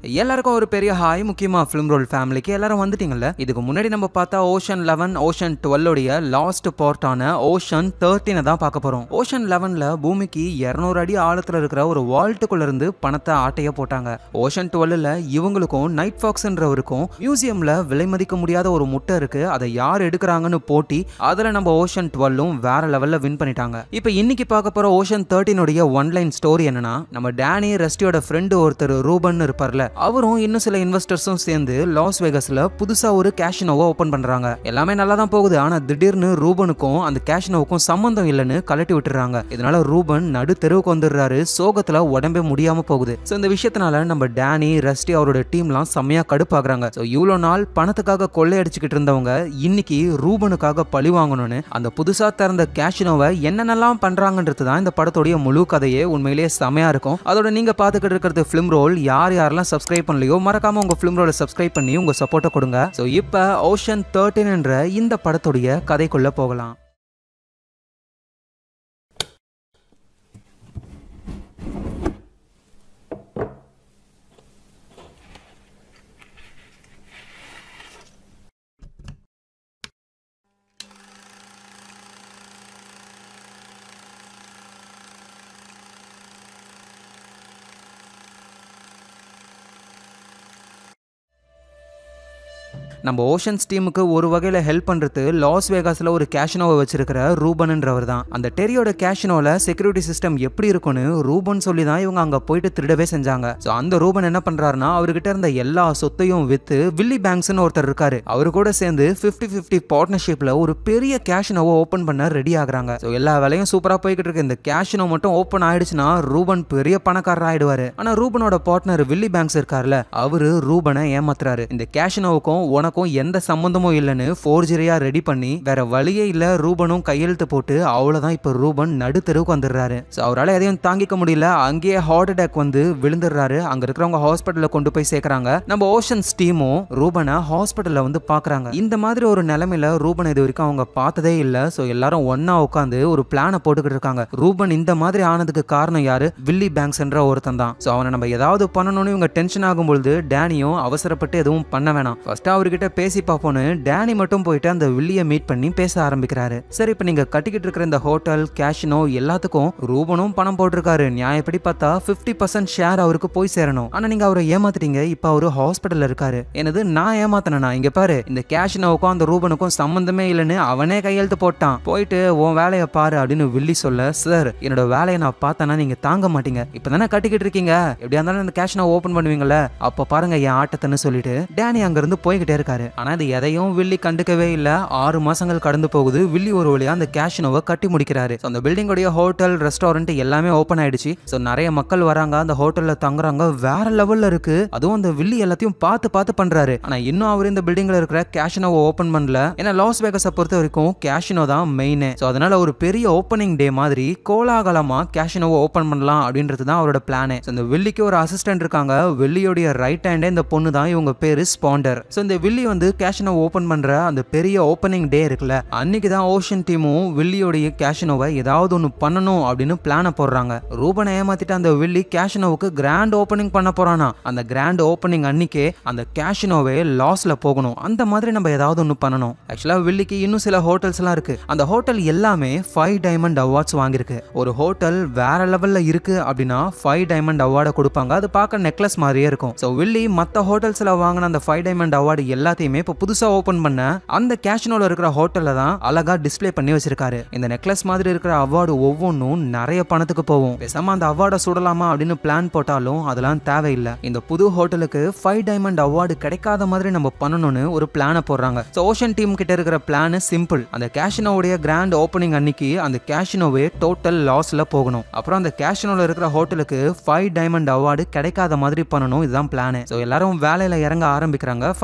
எல்லாருக்கும் ஒரு பெரிய ஹாய் முக்கியமா ஃபிலிம் ரோல் ஃபேமிலிக்கு எல்லாரும் வந்துட்டீங்கல்ல இதுக்கு முன்னாடி நம்ம பார்த்தா ஓஷன் லெவன் ஓஷன் டுவெல்லோடைய லாஸ்ட் பார்ட்டான ஓஷன் தேர்ட்டீனை தான் பார்க்க போறோம் ஓஷன் லெவன்ல பூமிக்கு இருநூறு அடி ஆழத்துல இருக்கிற ஒரு வால்ட்டுக்குள்ள இருந்து பணத்தை ஆட்டைய போட்டாங்க ஓஷன் டுவெல்ல இவங்களுக்கும் நைட் ஃபாக்ஸ்ன்றவருக்கும் மியூசியம்ல விலை மதிக்க முடியாத ஒரு முட்டை இருக்கு அதை யார் எடுக்கிறாங்கன்னு போட்டி அதுல நம்ம ஓஷன் டுவெல்லும் வேற லெவல்ல வின் பண்ணிட்டாங்க இப்போ இன்னைக்கு பார்க்க போற ஓஷன் தேர்ட்டீனுடைய ஒன்லைன் ஸ்டோரி என்னன்னா நம்ம டேனி ரெஸ்டியோட ஃப்ரெண்டு ஒருத்தர் ரூபன் இருப்பார்ல அவரும் இன்னும் சில இன்வெஸ்டர்ஸும் சேர்ந்து லாஸ் வேகஸ்ல புதுசா ஒரு கேஷினோவை ஓபன் பண்றாங்க எல்லாமே நல்லா தான் போகுது ஆனா திடீர்னு ரூபனுக்கும் அந்த கேஷினோவுக்கும் சம்பந்தம் இல்லைன்னு கலட்டி விட்டுறாங்க இதனால ரூபன் நடு தெருவுக்கு வந்துடுறாரு சோகத்துல உடம்பே முடியாம போகுது ஸோ இந்த விஷயத்தினால நம்ம டேனி ரெஸ்டி அவரோட டீம்லாம் செம்மையா கடுப்பாக்குறாங்க ஸோ இவ்வளோ நாள் பணத்துக்காக கொள்ளையடிச்சுக்கிட்டு இருந்தவங்க இன்னைக்கு ரூபனுக்காக பழி வாங்கணும்னு அந்த புதுசா திறந்த கேஷினோவை என்னென்னலாம் பண்றாங்கன்றது தான் இந்த படத்துடைய முழு கதையே உண்மையிலேயே செமையா இருக்கும் அதோட நீங்க பார்த்துக்கிட்டு இருக்கிறது ஃபிலிம் ரோல் யார் யாரெல்லாம் சப்ஸ்கிரைப் பண்ணலையோ மறக்காம உங்க ஃபிலிம் ரோலை சப்ஸ்கிரைப் பண்ணி உங்க சப்போர்ட்டை கொடுங்க ஸோ இப்போ ஓஷன் தேர்ட்டின் என்ற இந்த படத்துடைய கதைக்குள்ள போகலாம் நம்ம ஓஷன்ஸ் டீமுக்கு ஒரு வகையில் ஹெல்ப் பண்ணுறது லாஸ் வேகாஸில் ஒரு கேஷினோவை வச்சிருக்கிற ரூபன்ன்றவர் தான் அந்த டெரியோட கேஷினோவில் செக்யூரிட்டி சிஸ்டம் எப்படி இருக்கும்னு ரூபன் சொல்லி தான் இவங்க அங்கே போயிட்டு திருடவே செஞ்சாங்க ஸோ அந்த ரூபன் என்ன பண்ணுறாருன்னா அவர்கிட்ட இருந்த எல்லா சொத்தையும் விற்று வில்லி பேங்க்ஸ்னு ஒருத்தர் இருக்காரு அவரு கூட சேர்ந்து ஃபிஃப்டி ஃபிஃப்டி பார்ட்னர்ஷிப்பில் ஒரு பெரிய கேஷினோவை ஓப்பன் பண்ண ரெடி ஆகுறாங்க ஸோ எல்லா வேலையும் சூப்பராக போய்கிட்டு இருக்கு இந்த கேஷினோ மட்டும் ஓப்பன் ஆயிடுச்சுன்னா ரூபன் பெரிய பணக்காரர் ஆயிடுவாரு ஆனால் ரூபனோட பார்ட்னர் வில்லி பேங்க்ஸ் இருக்கார்ல அவரு ரூபனை ஏமாத்துறாரு இந்த கேஷினோவுக்கும் உனக்கும் எந்த சம்பந்தமும் இல்லைன்னு ஃபோர்ஜரியா ரெடி பண்ணி வேற வழியே இல்ல ரூபனும் கையெழுத்து போட்டு அவ்வளவுதான் இப்ப ரூபன் நடுத்தெருவுக்கு வந்துடுறாரு ஸோ அவரால் எதையும் தாங்கிக்க முடியல அங்கேயே ஹார்ட் அட்டாக் வந்து விழுந்துடுறாரு அங்க இருக்கிறவங்க ஹாஸ்பிட்டல்ல கொண்டு போய் சேர்க்கறாங்க நம்ம ஓஷன்ஸ் டீமும் ரூபனை ஹாஸ்பிட்டல்ல வந்து பாக்குறாங்க இந்த மாதிரி ஒரு நிலைமையில ரூபன் இது வரைக்கும் அவங்க பார்த்ததே இல்ல ஸோ எல்லாரும் ஒன்னா உட்காந்து ஒரு பிளானை போட்டுக்கிட்டு இருக்காங்க ரூபன் இந்த மாதிரி ஆனதுக்கு காரணம் யாரு வில்லி பேங்க்ஸ் என்ற ஒருத்தன் தான் ஸோ அவனை நம்ம ஏதாவது பண்ணணும்னு இவங்க டென்ஷன் ஆகும்பொழுது டேனியும் அவசரப்பட்டு எதுவும் பண்ண வேணாம் ஃபர்ஸ்ட் அவர்கிட்ட பேசி பார்ப்போன்னு டேனி மட்டும் போயிட்டு அந்த வில்லியை மீட் பண்ணி பேச ஆரம்பிக்கிறாரு சரி இப்போ நீங்க கட்டிக்கிட்டு இருக்கிற இந்த ஹோட்டல் கேஷினோ எல்லாத்துக்கும் ரூபனும் பணம் போட்டிருக்காரு நியாயப்படி பார்த்தா ஃபிஃப்டி பர்சன்ட் ஷேர் அவருக்கு போய் சேரணும் ஆனா நீங்க அவரை ஏமாத்திட்டீங்க இப்போ அவரு ஹாஸ்பிட்டல்ல இருக்காரு எனது நான் ஏமாத்தினா இங்க பாரு இந்த கேஷினோவுக்கும் அந்த ரூபனுக்கும் சம்பந்தமே இல்லைன்னு அவனே கையெழுத்து போட்டான் போயிட்டு உன் வேலையை பாரு அப்படின்னு வில்லி சொல்ல சார் என்னோட வேலையை நான் பார்த்தேன்னா நீங்க தாங்க மாட்டீங்க இப்பதானே கட்டிக்கிட்டு இருக்கீங்க எப்படியா இருந்தாலும் இந்த கேஷினோ ஓபன் பண்ணுவீங்கல்ல அப்ப பாருங்க என் ஆட்டத்தைன்னு சொல்லிட்டு டேனி அங்க இருந்து போய்கிட்டே இருக்காரு ஆனா இது எதையும் வில்லி கண்டுக்கவே இல்ல ஆறு மாசங்கள் கடந்து போகுது வில்லி ஒரு வழியா அந்த கேஷினோவை கட்டி முடிக்கிறாரு So, அந்த பில்டிங்கோடைய ஹோட்டல் ரெஸ்டாரண்ட் எல்லாமே ஓப்பன் ஆயிடுச்சு ஸோ நிறைய மக்கள் வராங்க அந்த ஹோட்டல்ல தங்குறாங்க வேற லெவல்ல இருக்கு அதுவும் அந்த வில்லி எல்லாத்தையும் பார்த்து பார்த்து பண்றாரு ஆனா இன்னும் அவர் இந்த பில்டிங்ல இருக்கிற கேஷினோவை ஓப்பன் பண்ணல ஏன்னா லாஸ் வேகஸை பொறுத்த வரைக்கும் கேஷினோ தான் மெயின் ஸோ அதனால ஒரு பெரிய ஓப்பனிங் டே மாதிரி கோலாகலமா கேஷினோவை ஓப்பன் பண்ணலாம் அப்படின்றது தான் அவரோட பிளானே ஸோ இந்த வில்லிக்கு ஒரு அசிஸ்டன்ட் இருக்காங்க வில்லியோடைய ரைட் ஹேண்டே இந்த பொண்ணு தான் இவங்க பேரு ஸ்பாண்டர் ஸோ இந்த வில்லி வந்து கேஷினோ ஓப்பன் பண்ற அந்த பெரிய ஓப்பனிங் டே இருக்குல்ல அன்னைக்கு தான் ஓஷன் டீமும் வில்லியோடைய கேஷினோவை ஏதாவது ஒன்று பண்ணணும் அப்படின்னு பிளானை போடுறாங்க ரூபனை ஏமாத்திட்டு அந்த வில்லி கேஷினோவுக்கு கிராண்ட் ஓப்பனிங் பண்ண போறானா அந்த கிராண்ட் ஓப்பனிங் அன்னைக்கே அந்த கேஷினோவே லாஸ்ல போகணும் அந்த மாதிரி நம்ம ஏதாவது ஒன்று பண்ணணும் ஆக்சுவலா வில்லிக்கு இன்னும் சில ஹோட்டல்ஸ் எல்லாம் இருக்கு அந்த ஹோட்டல் எல்லாமே ஃபைவ் டைமண்ட் அவார்ட்ஸ் வாங்கியிருக்கு ஒரு ஹோட்டல் வேற லெவல்ல இருக்கு அப்படின்னா ஃபைவ் டைமண்ட் அவார்டை கொடுப்பாங்க அது பார்க்க நெக்லஸ் மாதிரியே இருக்கும் ஸோ வில்லி மற்ற ஹோட்டல்ஸ்ல வாங்கின அந்த ஃபைவ் டைமண்ட் அவார்டு எல்லாத்தையுமே இப்போ புதுசா ஓபன் பண்ண அந்த கேஷினோல இருக்கிற ஹோட்டல்ல தான் அழகா டிஸ்ப்ளே பண்ணி வச்சிருக்காரு இந்த நெக்லஸ் மாதிரி இருக்கிற அவார்டு ஒவ்வொன்றும் நிறைய பணத்துக்கு போகும் பேசாம அந்த அவார்டை சுடலாமா அப்படின்னு பிளான் போட்டாலும் அதெல்லாம் தேவையில்லை இந்த புது ஹோட்டலுக்கு ஃபைவ் டைமண்ட் அவார்டு கிடைக்காத மாதிரி நம்ம பண்ணணும்னு ஒரு பிளானை போடுறாங்க ஸோ ஓஷன் டீம் கிட்ட இருக்கிற பிளான் சிம்பிள் அந்த கேஷினோவுடைய கிராண்ட் ஓப்பனிங் அன்னைக்கு அந்த கேஷினோவே டோட்டல் லாஸ்ல போகணும் அப்புறம் அந்த கேஷினோல இருக்கிற ஹோட்டலுக்கு ஃபைவ் டைமண்ட் அவார்டு கிடைக்காத மாதிரி பண்ணணும் இதுதான் பிளான் ஸோ எல்லாரும் வேலையில இறங்க ஆரம்பிக்கிறாங்க ஃபர்ஸ்ட் பிளான்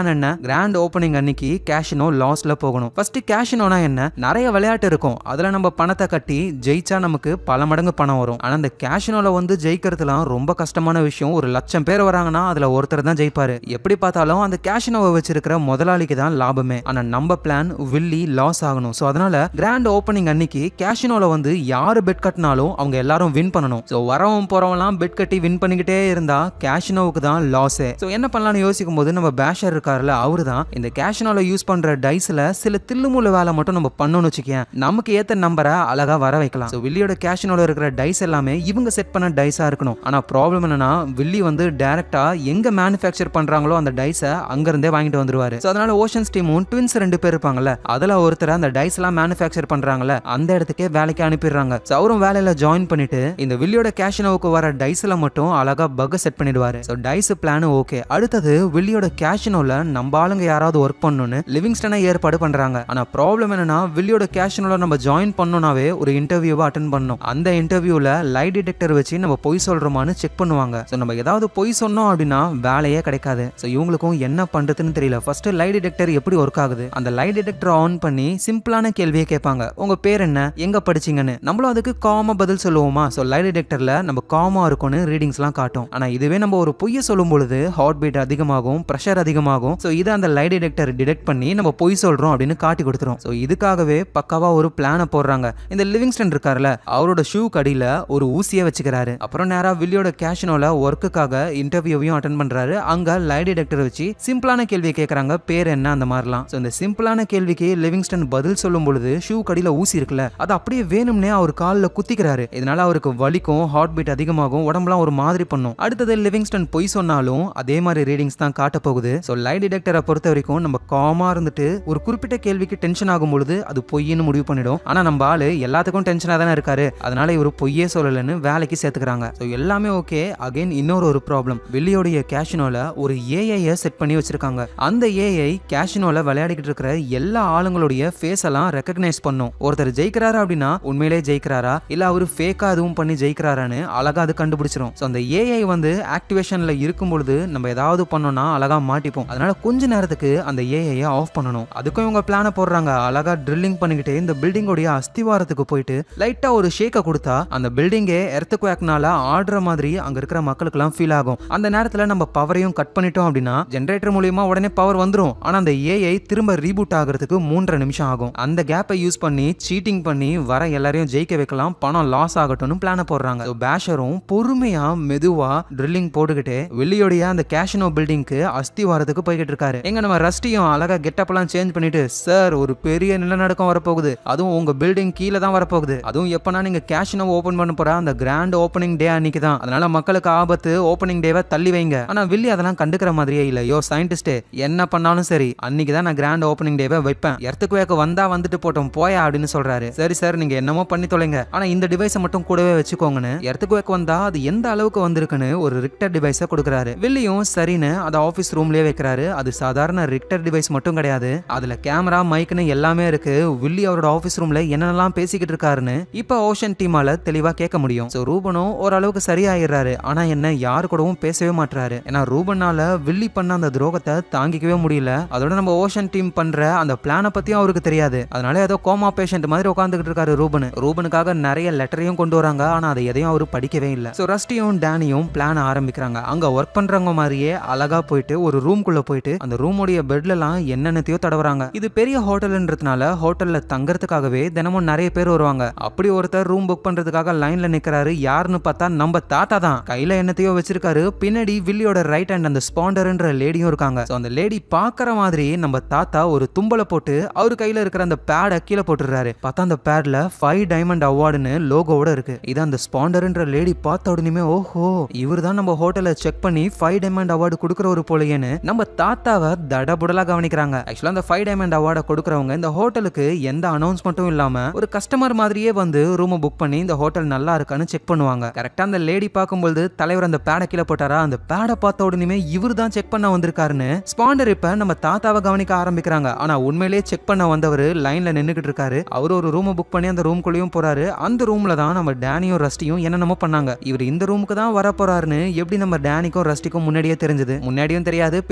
பிளான் என்ன கிராண்ட் ஓப்பனிங் அன்னைக்கு கேஷினோ லாஸ்ல போகணும் ஃபர்ஸ்ட் கேஷினோனா என்ன நிறைய விளையாட்டு இருக்கும் அதுல நம்ம பணத்தை கட்டி ஜெயிச்சா நமக்கு பல மடங்கு பணம் வரும் ஆனா அந்த கேஷினோல வந்து ஜெயிக்கிறதுலாம் ரொம்ப கஷ்டமான விஷயம் ஒரு லட்சம் பேர் வராங்கன்னா அதுல ஒருத்தர் தான் ஜெயிப்பாரு எப்படி பார்த்தாலும் அந்த கேஷினோவை வச்சிருக்கிற முதலாளிக்கு தான் லாபமே ஆனா நம்ம பிளான் வில்லி லாஸ் ஆகணும் ஸோ அதனால கிராண்ட் ஓப்பனிங் அன்னைக்கு கேஷினோல வந்து யாரு பெட் கட்டினாலும் அவங்க எல்லாரும் வின் பண்ணணும் ஸோ வரவன் போறவன்லாம் பெட் கட்டி வின் பண்ணிக்கிட்டே இருந்தா கேஷினோவுக்கு தான் லாஸே ஸோ என்ன பண்ணலாம்னு யோசிக்கும் போது நம்ம பேஷர் இருக்காருல்ல அவரு தான் இந்த கேஷினோல யூஸ் பண்ற டைஸ்ல சில தில்லுமுள்ள வேலை மட்டும் நம்ம பண்ணணும்னு வச்சுக்கேன் நமக்கு ஏத்த நம்பரை அழகா வர வைக்கலாம் ஸோ வில்லியோட கேஷினோல இருக்கிற டைஸ் எல்லாமே இவங்க செட் பண்ண டைஸா இருக்கணும் ஆனா ப்ராப்ளம் என்னன்னா வில்லி வந்து டைரக்டா எங்க மேனுஃபேக்சர் பண்றாங்களோ அந்த டைஸை அங்கிருந்தே வாங்கிட்டு வந்துருவாரு ஸோ அதனால ஓஷன்ஸ் டீமும் ட்வின்ஸ் ரெண்டு பேர் இருப்பாங்கல்ல அதுல ஒருத்தர் அந்த டைஸ் எல்லாம் மேனுஃபேக்சர் பண்றாங்கல்ல அந்த இடத்துக்கே வேலைக்கு அனுப்பிடுறாங்க ஸோ அவரும் வேலையில ஜாயின் பண்ணிட்டு இந்த வில்லியோட கேஷினோவுக்கு வர டைஸ்ல மட்டும் அழகா பக் செட் பண்ணிடுவாரு ஸோ டைஸ் பிளான் ஓகே அடுத்தது வில்லியோட கேஷினோல நம்ம ஆளுங்க யாராவது ஒர்க் பண்ணணும்னு லிவிங்ஸ்டனை ஏற்பாடு பண்றாங்க ஆனா ப்ராப்ளம் என்னன்னா வில்லியோட கேஷினோல நம்ம ஜாயின் பண்ணோம்னாவே ஒரு இன்டர்வியூவை அட்டன் பண்ணணும் அந்த இன்டர்வியூல லை டிடெக்டர் வச்சு நம்ம பொய் சொல்றோமான்னு செக் பண்ணுவாங்க ஸோ நம்ம ஏதாவது பொய் சொன்னோம் அப்படின்னா வேலையே கிடைக்காது ஸோ இவங்களுக்கும் என்ன பண்றதுன்னு தெரியல ஃபர்ஸ்ட் லை டிடெக்டர் எப்படி ஒர்க் ஆகுது அந்த லை டிடெக்டர் ஆன் பண்ணி சிம்பிளான கேள்வியை கேட்பாங்க உங்க பேர் என்ன எங்க படிச்சீங்கன்னு நம்மளும் அதுக்கு காமா பதில் சொல்லுவோமா ஸோ லை டிடெக்டர்ல நம்ம காமா இருக்கும்னு ரீடிங்ஸ்லாம் காட்டும் ஆனா இதுவே நம்ம ஒரு பொய்யை சொல்லும் பொழுது ஹார்ட் பீட் அதிகமாகும் ப்ரெஷர் அதிகமாகும் ஸோ இதை அந்த லை டிடெக்டர் டிடெக்ட் பண்ணி நம்ம பொய் சொல்றோம் அப்படின்னு காட்டி கொடுத்துரும் ஸோ இதுக்காகவே பக்காவா ஒரு பிளானை போடுறாங்க இந்த லிவிங்ஸ்டன் இருக்காருல்ல அவரோட ஷூ கடியில ஒரு ஊசியை வச்சுக்கிறாரு அப்புறம் நேரா வில்லியோட கேஷனோல ஒர்க்குக்காக இன்டர்வியூவையும் அட்டன் பண்றாரு அங்க லை டிடெக்டர் வச்சு சிம்பிளான கேள்வி கேட்கறாங்க பேர் என்ன அந்த மாதிரிலாம் ஸோ இந்த சிம்பிளான கேள்விக்கு லிவிங்ஸ்டன் பதில் சொல்லும் பொழுது ஷூ கடியில ஊசி இருக்குல்ல அது அப்படியே வேணும்னே அவர் காலில் குத்திக்கிறாரு இதனால அவருக்கு வலிக்கும் ஹார்ட் பீட் அதிகமாகும் உடம்புலாம் ஒரு மாதிரி பண்ணும் அடுத்தது லிவிங்ஸ்டன் பொய் சொன்னாலும் அதே மாதிரி ரீடிங்ஸ் தான் காட்ட போகுது ஸோ லை டிடெக்டரை பொறுத்த வரைக்கும் நம்ம காமா இருந்துட்டு ஒரு குறிப்பிட்ட கேள்விக்கு டென்ஷன் ஆகும் பொழுது அது பொய்ன்னு முடிவு பண்ணிடும் ஆனா நம்ம ஆளு எல்லாத்துக்கும் டென்ஷனாக தானே இருக்காரு அதனால இவர் பொய்யே சொல்லலைன்னு வேலைக்கு சேர்த்துக்கிறாங்க ஸோ எல்லாமே ஓகே அகைன் இன்னொரு ஒரு ப்ராப்ளம் வெளியோடைய கேஷினோல ஒரு ஏஐயை செட் பண்ணி வச்சிருக்காங்க அந்த ஏஐ கேஷினோல விளையாடிக்கிட்டு இருக்கிற எல்லா ஆளுங்களுடைய ஃபேஸ் எல்லாம் ரெக்கக்னைஸ் பண்ணும் ஒருத்தர் ஜெயிக்கிறாரா அப்படின்னா உண்மையிலே ஜெயிக்கிறாரா இல்ல அவரு ஃபேக்கா அதுவும் பண்ணி ஜெயிக்கிறாரான்னு அழகா அது கண்டுபிடிச்சிரும் ஸோ அந்த ஏஐ வந்து ஆக்டிவேஷன்ல இருக்கும் பொழுது நம்ம ஏதாவது பண்ணோம்னா அழகா மாட்டிப்போம் அதனால கொஞ்ச நேரத்துக்கு அந்த ஏஐயை ஆஃப் பண்ணணும் அதுக்கும் இவங்க பிளான போடுறாங்க அழகா ட்ரில்லிங் பண்ணிக்கிட்டு இந்த பில்டிங்கோடைய அஸ்திவாரத்துக்கு போயிட்டு லைட்டா ஒரு ஷேக்கை கொடுத்தா அந்த பில்டிங்கே எர்த்து குவாக்னால ஆடுற மாதிரி அங்க இருக்கிற மக்களுக்கெல்லாம் ஃபீல் ஆகும் அந்த நேரத்துல நம்ம பவரையும் கட் பண்ணிட்டோம் அப்படின்னா ஜென்ரேட்டர் மூலியமா உடனே பவர் வந்துரும் ஆனா அந்த ஏஐ திரும்ப ரீபூட் ஆகிறதுக்கு மூன்றரை நிமிஷம் ஆகும் அந்த கேப்பை யூஸ் பண்ணி சீட்டிங் பண்ணி வர எல்லாரையும் ஜெயிக்க வைக்கலாம் பணம் லாஸ் ஆகட்டும்னு பிளான போடுறாங்க So, பேஷரும் பொறுமையா மெதுவா ட்ரில்லிங் போட்டுக்கிட்டு வெளியோடைய அந்த கேஷினோ பில்டிங்க்கு அஸ்திவாரத்துக்கு போய்கிட்டு இருக்காரு எங்க நம்ம ரஸ்டியும் அழகா கெட்டப்லாம் சேஞ்ச் பண்ணிட்டு சார் ஒரு பெரிய நிலநடுக்கம் வரப்போகுது அதுவும் உங்க பில்டிங் கீழே தான் வரப்போகுது அதுவும் எப்பனா நீங்க கேஷினோ ஓபன் பண்ண போற அந்த கிராண்ட் ஓப்பனிங் டே அன்னைக்கு தான் அதனால மக்களுக்கு ஆபத்து ஓப்பனிங் டேவை தள்ளி வைங்க ஆனா வில்லி அதெல்லாம் கண்டுக்கிற மாதிரியே இல்ல யோ சயின்டிஸ்டே என்ன பண்ணாலும் சரி அன்னைக்கு தான் நான் கிராண்ட் ஓப்பனிங் டேவை வைப்பேன் எர்த்துக்குவேக்கு வந்தா வந்துட்டு போட்டோம் போயா அப்படின்னு சொல்றாரு சரி சார் நீங்க என்னமோ பண்ணி தொலைங்க ஆனா இந்த டிவைஸை மட்டும் கூடவே வச்சுக்கோங்கன்னு எர்த்துக்குவேக் வந்தா அது எந்த அளவுக்கு வந்திருக்குன்னு ஒரு ரிக்டர் டிவைஸை கொடுக்குறாரு வில்லியும் சரின்னு அதை ஆஃபீஸ் ரூம்லயே வைக்கிறாரு அது சாதாரண ரிக்டர் டிவைஸ் மட்டும் கிடையாது அதுல கேமரா மைக்னு எல்லாமே இருக்கு வில்லி அவரோட ஆஃபீஸ் ரூம்ல என்னென்னலாம் பேசிக்கிட்டு இருக்காருன்னு இப்போ ஓஷன் டீமால தெளிவா கேட்க முடியும் ஸோ ரூபனும் ஓரளவுக்கு சரியாயிடுறாரு ஆனா என்ன யாரு கூடவும் பேசவே மாட்டாரு ஏன்னா ரூபனால வில்லி பண்ண அந்த துரோகத்தை தாங்கிக்கவே முடியல அதோட நம்ம ஓஷன் டீம் பண்ற அந்த பிளானை பத்தியும் அவருக்கு தெரியாது அதனால ஏதோ கோமா பேஷண்ட் மாதிரி உட்காந்துக்கிட்டு இருக்காரு ரூபன் ரூபனுக்காக நிறைய லெட்டரையும் கொண்டு வராங்க ஆனா அதை எதையும் அவர் படிக்கவே இல்லை ஸோ ரஸ்டியும் டேனியும் பிளான் ஆரம்பிக்கிறாங்க அங்க ஒர்க் பண்றவங்க மாதிரியே அழகா போயிட்டு ஒரு ரூம்குள்ள போயிட்டு அந்த ரூமுடைய பெட்லலாம் என்னென்னத்தையோ தடவுறாங்க இது பெரிய ஹோட்டல்ன்றதுனால ஹோட்டல்ல தங்கறதுக்காகவே தினமும் நிறைய பேர் வருவாங்க அப்படி ஒருத்தர் ரூம் புக் பண்றதுக்காக லைன்ல நிக்கிறாரு யாருன்னு பார்த்தா நம்ம தாத்தா தான் கையில என்னத்தையோ வச்சிருக்காரு பின்னாடி வில்லியோட ரைட் ஹேண்ட் அந்த ஸ்பாண்டர்ன்ற லேடியும் இருக்காங்க ஸோ அந்த லேடி பாக்குற மாதிரி நம்ம தாத்தா ஒரு தும்பலை போட்டு அவர் கையில இருக்கிற அந்த பேடை கீழே போட்டுறாரு பார்த்தா அந்த பேட்ல ஃபைவ் டைமண்ட் அவார்டுன்னு லோகோவோட இருக்கு இது அந்த ஸ்பாண்டர்ன்ற லேடி பார்த்த உடனே ஓஹோ இவர் தான் நம்ம ஹோட்டலை செக் பண்ணி ஃபைவ் டைமண்ட் அவார்டு கொடுக்குறவரு போலயேன்னு நம்ம தாத்தாவை தடபுடலா கவனிக்கிறாங்க ஆக்சுவலா அந்த ஃபைவ் டைமண்ட் அவார்டை கொடுக்குறவங்க இந்த ஹோட்டலுக்கு எந்த அனௌன்ஸ்மெண்ட்டும் இல்லாம ஒரு கஸ்டமர் மாதிரியே வந்து ரூமை புக் பண்ணி இந்த ஹோட்டல் நல்லா இருக்கான்னு செக் பண்ணுவாங்க கரெக்டா அந்த லேடி பார்க்கும்போது தலைவர் அந்த பேடை கீழே போட்டாரா அந்த பேடை பார்த்த உடனே இவர் தான் செக் பண்ண வந்திருக்காருன்னு ஸ்பாண்டர் இப்ப நம்ம தாத்தாவை கவனிக்க ஆரம்பிக்கிறாங்க ஆனா உண்மையிலேயே செக் பண்ண வந்தவர் லைன்ல நின்னுகிட்டு இருக்காரு அவர் ஒரு ரூமை புக் பண்ணி அந்த ரூம்குள்ளேயும் போறாரு அந்த ரூம்ல தான் நம்ம டேனியும் ரஸ்டியும் என்னென்னமோ பண்ணாங்க இவர் இந்த ரூமுக்கு தான் வர போறாருன்னு எப்படி நம்ம டேனிக்கும் ரஸ்டிக்கும் முன்னாடியே தெரிஞ்சது முன்னாடியும் தெரியாது பின்னாடியும் தெரியாது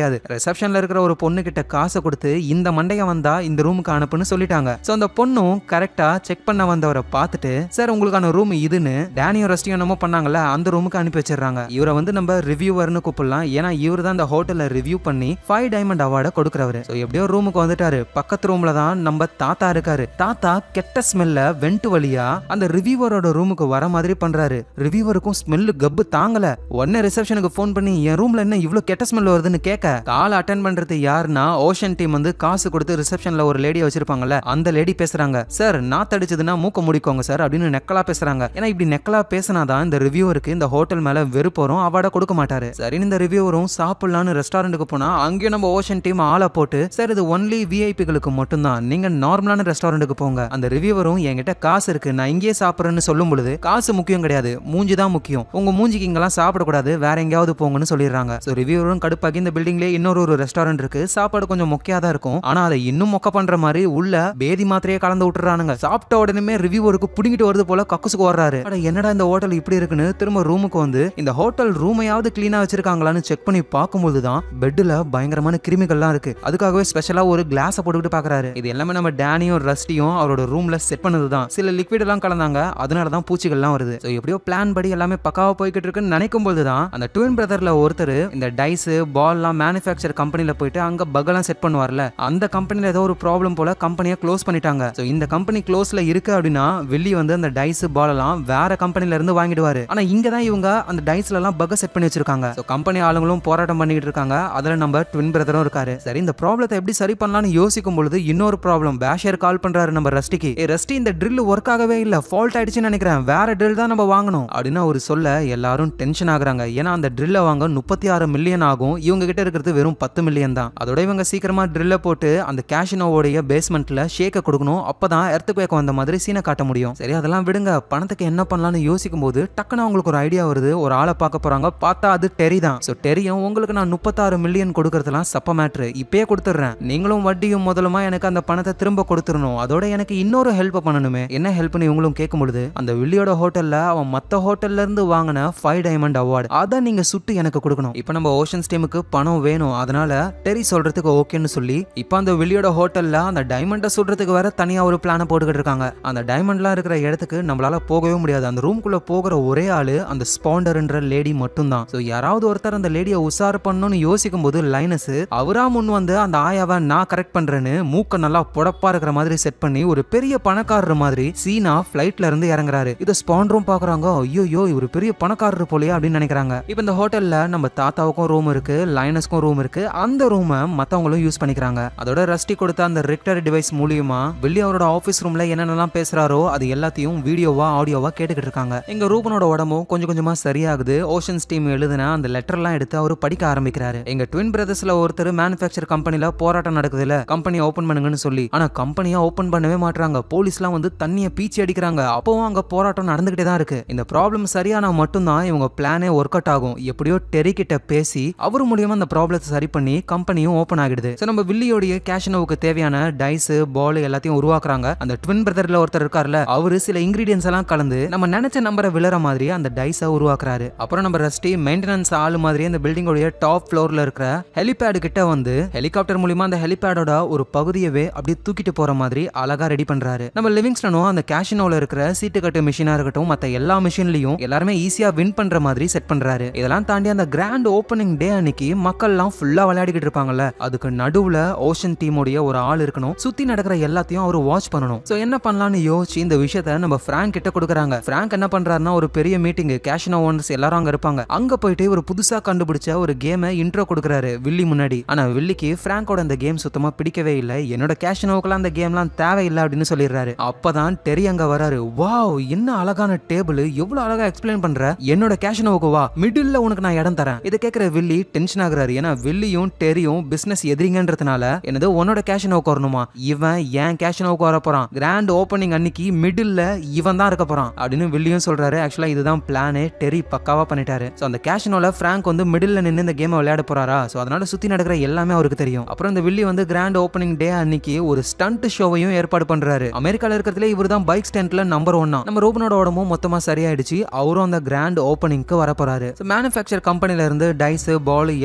கிடையாது ரிசப்ஷன்ல இருக்கிற ஒரு பொண்ணு கிட்ட காசை கொடுத்து இந்த மண்டைய வந்தா இந்த ரூமுக்கு அனுப்புன்னு சொல்லிட்டாங்க சோ அந்த பொண்ணும் கரெக்டா செக் பண்ண வந்தவரை பார்த்துட்டு சார் உங்களுக்கான ரூம் இதுன்னு டேனியோ ரெஸ்டியும் என்னமோ பண்ணாங்கல்ல அந்த ரூமுக்கு அனுப்பி வச்சிடுறாங்க இவரை வந்து நம்ம ரிவ்யூவர்னு கூப்பிடலாம் ஏன்னா இவர் தான் அந்த ஹோட்டல்ல ரிவ்யூ பண்ணி ஃபைவ் டைமண்ட் அவார்டை கொடுக்குறவரு ஸோ எப்படியோ ரூமுக்கு வந்துட்டாரு பக்கத்து ரூம்ல தான் நம்ம தாத்தா இருக்காரு தாத்தா கெட்ட ஸ்மெல்ல வெண்ட் வழியா அந்த ரிவ்யூவரோட ரூமுக்கு வர மாதிரி பண்றாரு ரிவ்யூவருக்கும் ஸ்மெல்லு கப்பு தாங்கல உடனே ரிசப்ஷனுக்கு ஃபோன் பண்ணி என் ரூம்ல என்ன இவ்ளோ கெட்ட ஸ்மெல் வருதுன்னு கேட்க கால் அட்டன் பண்றது யாருன்னா ஓஷன் டீம் வந்து காசு கொடுத்து ரிசப்ஷன்ல ஒரு லேடி வச்சிருப்பாங்கல்ல அந்த லேடி பேசுறாங்க சார் நாத்தடிச்சதுன்னா மூக்க முடிக்கோங்க சார் அப்படின்னு நெக்கலா பேசுறாங்க ஏன்னா இப்படி நெக்கலா பேசினாதான் இந்த ரிவ்யூவருக்கு இந்த ஹோட்டல் மேல வெறுப்பு வரும் அவார்டை கொடுக்க மாட்டாரு சரின்னு இந்த ரிவ்யூவரும் சாப்பிடலான்னு ரெஸ்டாரண்ட்டுக்கு போனா அங்கேயும் நம்ம ஓஷன் டீம் ஆளை போட்டு சார் இது ஒன்லி விஐபிகளுக்கு மட்டும்தான் நீங்க நார்மலான ரெஸ்டாரண்ட்டுக்கு போங்க அந்த ரிவ்யூவரும் என்கிட்ட காசு இருக்கு நான் இங்கேயே சாப்பிட்றேன்னு சொல்லும் பொழுது காசு முக்கியம் கிடையாது மூஞ்சி தான் முக்கியம் உங்க மூஞ்சிக்கு இங்கெல்லாம் சாப்பிடக்கூடாது வேற எங்கேயாவது போங்கன்னு சொல்லிடுறாங்க ஸோ ரிவ்யூவரும் கடுப்பாக்கி இந்த பில்டிங்லேயே இன்னொரு ஒரு ரெஸ்டாரண்ட் இருக்கு சாப்பாடு கொஞ்சம் மொக்கையா தான் இருக்கும் ஆனா அதை இன்னும் மொக்க பண்ற மாதிரி உள்ள பேதி மாத்திரையே கலந்து விட்டுறானுங்க சாப்பிட்ட உடனே ரிவ்யூவருக்கு புடிங்கிட்டு வருது போல கக்குசுக்கு வர்றாரு அட என்னடா இந்த ஹோட்டல் இப்படி இருக்குன்னு திரும்ப ரூமுக்கு வந்து இந்த ஹோட்டல் ரூமையாவது கிளீனா வச்சிருக்காங்களான்னு செக் பண்ணி பார்க்கும்போது தான் பெட்ல பயங்கரமான கிருமிகள்லாம் இருக்கு அதுக்காகவே ஸ்பெஷலா ஒரு கிளாஸை போட்டுக்கிட்டு பாக்குறாரு இது எல்லாமே நம்ம டேனியும் ரஸ்டியும் அவரோட ரூம்ல செட் பண்ணது தான் சில லிக்விட் எல்லாம் கலந்தாங்க அதனால தான் பூச்சிகள்லாம் வருது ஸோ எப்படியோ பிளான் படி எல்லாமே பக்காவா போய்கிட்டு இருக்குன்னு நினைக்கும் போது தான் அந்த ட்வின் பிரதர்ல ஒருத்தர் இந்த டைஸ் பால்லாம் மேனுஃபேக்சர் கம்பெனில போயிட்டு அங்க பகெல்லாம் செட் பண்ணுவார்ல அந்த கம்பெனில ஏதோ ஒரு ப்ராப்ளம் போல கம்பெனியை க்ளோஸ் பண்ணிட்டாங்க ஸோ இந்த கம்பெனி க்ளோஸ்ல இருக்கு அப்படின்னா வெள்ளி வந்து அந்த டைஸ் பால் எல்லாம் வேற கம்பெனில இருந்து வாங்கிடுவாரு ஆனா இங்க தான் இவங்க அந்த டைஸ்ல எல்லாம் பக செட் பண்ணி வச்சிருக்காங்க ஸோ கம்பெனி ஆளுங்களும் போராட்டம் பண்ணிட்டு இருக்காங்க அதுல நம்ம ட்வின் பிரதரும் இருக்காரு சரி இந்த ப்ராப்ளத்தை எப்படி சரி பண்ணலாம்னு யோசிக்கும் பொழுது இன்னொரு ப்ராப்ளம் பேஷர் கால் பண்றாரு நம்ம ரஸ்டிக்கு ஏ ரஸ்டி இந்த ட்ரில் ஒர்க் ஆகவே இல்ல ஃபால்ட் ஆயிடுச்சுன்னு நினைக்கிறேன் வேற ட்ரில் தான் நம்ம வாங்கணும் அப்படின்னு அவர் சொல்ல எல்லாரும் டென்ஷன் ஆகுறாங்க ஏன்னா அந்த ட்ரில்லை வாங்க முப்பத்தி ஆறு மில்லியன் ஆகும் இவங்க கிட்ட இருக்கிறது வெறும் பத்து மில்லியன் தான் அதோட இவங்க சீக்கிரமா ட்ரில்லை போட்டு அந்த கேஷினோவோடைய பேஸ்மெண்ட்ல ஷேக்க கொடுக்கணும் அப்பதான் எர்த்துக்குவேக் வந்த மாதிரி சீனை காட்ட முடியும் சரி அதெல்லாம் விடுங்க பணத்துக்கு என்ன பண்ணலாம்னு யோசிக்கும் போது டக்குன்னு அவங்களுக்கு ஒரு ஐடியா வருது ஒரு ஆளை பார்க்க போறாங்க பார்த்தா அது டெரி தான் ஸோ டெரியும் உங்களுக்கு நான் முப்பத்தாறு மில்லியன் கொடுக்கறதுலாம் சப்ப மேட்ரு இப்பயே கொடுத்துட்றேன் நீங்களும் வட்டியும் முதலுமா எனக்கு அந்த பணத்தை திரும்ப கொடுத்துடணும் அதோட எனக்கு இன்னொரு ஹெல்ப் பண்ணணுமே என்ன ஹெல்ப்னு இவங்களும் கேட்கும் பொழுது அந்த வில்லியோட ஹோட்டல்ல அவன் மத்த ஹோட்டல்ல இருந்து வாங்கின ஃபைவ் டைமண்ட் அவார்டு அதை நீங்க சுட்டு எனக்கு கொடுக்கணும் இப்போ நம்ம ஓஷன்ஸ் டீமுக்கு பணம் வேணும் அதனால டெரி சொல்றதுக்கு ஓகேன்னு சொல்லி இப்போ அந்த வில்லியோட ஹோட்டல்ல அந்த டைமண்டை சுடுறதுக்கு வேற தனியா ஒரு பிளானை போட்டுக்கிட்டு இருக்காங்க அந்த டைமண்ட்லாம் இருக்கிற இடத்துக்கு நம்மளால போகவே முடியாது அந்த ரூம்குள்ள போகிற ஒரே ஆளு அந்த ஸ்பாண்டர்ன்ற லேடி மட்டும்தான் ஸோ யாராவது ஒருத்தர் அந்த லேடியை உசார் பண்ணணும்னு யோசிக்கும் போது லைனஸ் அவரா முன் வந்து அந்த ஆயாவை நான் கரெக்ட் பண்றேன்னு மூக்க நல்லா புடப்பா இருக்கிற மாதிரி செட் பண்ணி ஒரு பெரிய பணக்காரர் மாதிரி சீனா ஃபிளைட்ல இருந்து இறங்குறாரு இதை ஸ்பாண்டரும் பாக்குறாங்க ஐயோ இவர் பெரிய பணக்காரர் போலயே அப்படின்னு நினைக்கிறாங்க இப்போ இந்த ஹோட்டல்ல நம்ம தாத்தாவுக்கும் ரூம் இருக்கு லைனஸ்க்கும் ரூம் இருக்கு அந்த ரூமை மத்தவங்களும் யூஸ் பண்ணிக்கிறாங்க அதோட ரஸ்டி கொடுத்த அந்த ரெக்டர் டிவைஸ் மூலியமா வெளியே அவரோட ஆஃபீஸ் ரூம்ல என்னென்னலாம் பேசுறாரோ அது எல்லாத்தையும் வீடியோவா ஆடியோவா கேட்டுக்கிட்டு இருக்காங்க எங்க ரூபனோட உடம்பும் கொஞ்சம் கொஞ்சமா சரியாகுது ஓஷன்ஸ் டீம் எழுதின அந்த லெட்டர்லாம் எடுத்து அவர் படிக்க ஆரம்பிக்கிறாரு எங்க ட்வின் பிரதர்ஸ்ல ஒருத்தர் மேனுஃபேக்சர் கம்பெனில போராட்டம் நடக்குதுல கம்பெனி ஓபன் பண்ணுங்கன்னு சொல்லி ஆனா கம்பெனியா ஓபன் பண்ணவே மாட்டாங்க போலீஸ்லாம் வந்து தண்ணியை பீச்சி அடிக்கிறாங்க அப்பவும் அங்க போராட்டம் நடந்துகிட்டே தான் இருக்கு இந்த ப்ராப்ளம் சரியானா மட்டும்தான் இவங்க பிளானே ஒர்க் அவுட் ஆகும் எப்படியோ டெரி கிட்ட பேசி அவர் மூலியமா அந்த ப்ராப்ளத்தை சரி பண்ணி கம்பெனியும் ஓபன் ஆகிடுது ஸோ நம்ம வில்லியோடைய கேஷனோவுக்கு தேவையான டைஸ் பால் எல்லாத்தையும் உருவாக்குறாங்க அந்த ட்வின் பிரதர்ல ஒருத்தர் இருக்கார்ல அவரு சில இன்கிரீடியன்ஸ் எல்லாம் கலந்து நம்ம நினைச்ச நம்பரை விழற மாதிரி அந்த டைஸை உருவாக்குறாரு அப்புறம் நம்ம ரஸ்டி மெயின்டெனன்ஸ் ஆளு மாதிரி அந்த பில்டிங்கோடைய டாப் ஃப்ளோர்ல இருக்கிற ஹெலிபேடு கிட்ட வந்து ஹெலிகாப்டர் மூலியமா அந்த ஹெலிபேடோட ஒரு பகுதியவே அப்படியே தூக்கிட்டு போற மாதிரி அழகா ரெடி பண்றாரு நம்ம லிவிங்ஸ்டனும் அந்த கேஷினோல இருக்கிற சீட்டு கட்டு மிஷினா இருக்கட்டும் மத்த எல்லா மிஷின்லயும் எல்லாருமே ஈஸியா வின் பண்ற மாதிரி செட் பண்றாரு இதெல்லாம் தாண்டி அந்த கிராண்ட் ஓப்பனிங் டே அன்னைக்கு மக்கள்லாம் ஃபுல்லா விளையாடிக்கிட்டு இருப்பாங்கல்ல அதுக்கு நடுவுல ஓஷன் டீமோடைய ஒரு ஆள் இருக்கணும் சுத்தி நடக்கிற எல்லாத்தையும் அவர் வாட்ச் பண்ணணும் சோ என்ன பண்ணலாம்னு யோசிச்சு இந்த விஷயத்த நம்ம பிராங்க் கிட்ட கொடுக்குறாங்க பிராங்க் என்ன பண்றாருன்னா ஒரு பெரிய மீட்டிங் கேஷினோ ஓனர்ஸ் எல்லாரும் அங்க இருப்பாங்க அங்க போயிட்டு ஒரு புதுசா கண்டுபிடிச்ச ஒரு கேமை இன்ட்ரோ கொடுக்குறாரு வில்லி முன்னாடி ஆனா வில்லிக்கு பிராங்கோட அந்த கேம் சுத்தமா பிடிக்கவே இல்லை என்னோட கேஷினோவுக்குலாம் அந்த கேம்லாம் தேவையில்லை அப்படின்னு சொல்லிடுறாரு அப்பதான் டெரி அங்க வராரு வாவ் என்ன அழகான டேபிள் எவ்வளவு அழகா எக்ஸ்பிளைன் பண்ற என்னோட கேஷினோவுக்கு வா மிடில்ல உனக்கு நான் இடம் தரேன் இதை கேட்கிற வில்லி டென்ஷன் ஆகுறாரு ஏன்னா வில்லியும் டெரியும் பிசினஸ் எதிரிங்கன்றதுனால என்னது உன்னோட கேஷினோவுக்கு வரணுமா இவன் ஏன் கேஷினோவுக்கு வர போறான் கிராண்ட் ஓப்பனிங் அன்னைக்கு மிடில்ல இவன் தான் இருக்க போறான் அப்படின்னு வில்லியும் சொல்றாரு ஆக்சுவலா இதுதான் பிளானே டெரி பக்காவா பண்ணிட்டாரு ஸோ அந்த கேஷினோல பிராங்க் வந்து மிடில்ல நின்று இந்த கேமை விளையாட போறாரா ஸோ அதனால சுத்தி நடக்கிற எல்லாமே அவருக்கு தெரியும் அப்புறம் இந்த வில்லி வந்து கிராண்ட் ஓப்பனிங் டே அன்னைக்கு ஒரு ஸ்டண்ட் ஷோவையும் ஏற்பாடு பண்றாரு அமெரிக்கால இருக்கிறதுல இவர் தான் பைக் ஸ்டண்ட்ல நம்பர் ஒன்னா நம்ம ரூபனோட உடம்பும் மொத்தமா சரியாயிடுச்சு அவரும் அந்த கிராண்ட் ஓப்பனிங்க்கு வர போறாரு மேனுஃபேக்சர் கம்பெனில இருந்து டைஸ் பால் எல்லாமே